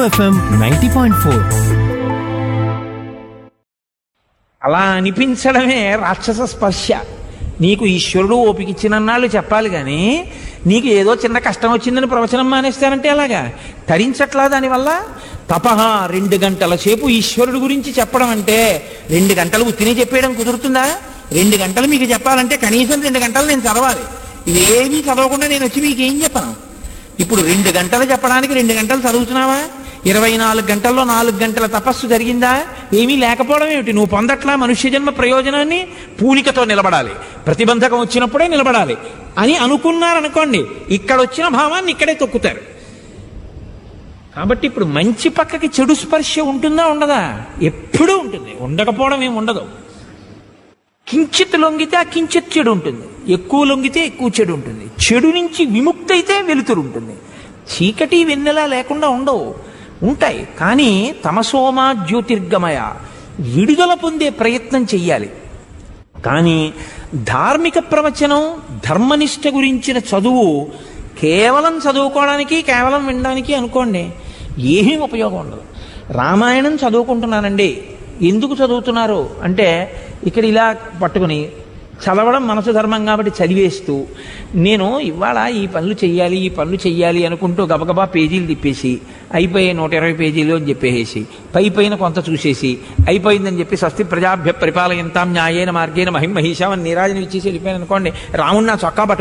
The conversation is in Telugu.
ఎఫ్ఎం నైంటీ పాయింట్ ఫోర్ అలా అనిపించడమే రాక్షస స్పర్శ నీకు ఈశ్వరుడు ఓపికిచ్చినన్నాళ్ళు చెప్పాలి కానీ నీకు ఏదో చిన్న కష్టం వచ్చిందని ప్రవచనం మానేస్తానంటే అలాగా తరించట్లా దానివల్ల తపహ రెండు గంటల సేపు ఈశ్వరుడు గురించి చెప్పడం అంటే రెండు గంటలు ఉత్తిని చెప్పేయడం కుదురుతుందా రెండు గంటలు మీకు చెప్పాలంటే కనీసం రెండు గంటలు నేను చదవాలి ఇవేమీ చదవకుండా నేను వచ్చి మీకు ఏం చెప్పను ఇప్పుడు రెండు గంటలు చెప్పడానికి రెండు గంటలు చదువుతున్నావా ఇరవై నాలుగు గంటల్లో నాలుగు గంటల తపస్సు జరిగిందా ఏమీ లేకపోవడం ఏమిటి నువ్వు పొందట్లా మనుష్య జన్మ ప్రయోజనాన్ని పూనికతో నిలబడాలి ప్రతిబంధకం వచ్చినప్పుడే నిలబడాలి అని అనుకున్నారనుకోండి ఇక్కడ వచ్చిన భావాన్ని ఇక్కడే తొక్కుతారు కాబట్టి ఇప్పుడు మంచి పక్కకి చెడు స్పర్శ ఉంటుందా ఉండదా ఎప్పుడూ ఉంటుంది ఉండకపోవడం ఏమి ఉండదు కించిత్ లొంగితే ఆ కించిత్ చెడు ఉంటుంది ఎక్కువ లొంగితే ఎక్కువ చెడు ఉంటుంది చెడు నుంచి విముక్తి అయితే వెలుతురు ఉంటుంది చీకటి వెన్నెల లేకుండా ఉండవు ఉంటాయి కానీ తమసోమా జ్యోతిర్గమయ విడుదల పొందే ప్రయత్నం చెయ్యాలి కానీ ధార్మిక ప్రవచనం ధర్మనిష్ట గురించిన చదువు కేవలం చదువుకోవడానికి కేవలం వినడానికి అనుకోండి ఏమీ ఉపయోగం ఉండదు రామాయణం చదువుకుంటున్నానండి ఎందుకు చదువుతున్నారు అంటే ఇక్కడ ఇలా పట్టుకుని చదవడం మనసు ధర్మం కాబట్టి చదివేస్తూ నేను ఇవాళ ఈ పనులు చెయ్యాలి ఈ పనులు చెయ్యాలి అనుకుంటూ గబగబా పేజీలు తిప్పేసి అయిపోయే నూట ఇరవై పేజీలు అని చెప్పేసి పై పైన కొంత చూసేసి అయిపోయిందని చెప్పి స్వస్తి ప్రజాభ్య పరిపాలయంతాం న్యాయేన మార్గేన మహిం మహిషామని నీరాజన ఇచ్చేసి వెళ్ళిపోయాను అనుకోండి రాముడు నా చొక్కా పట్టు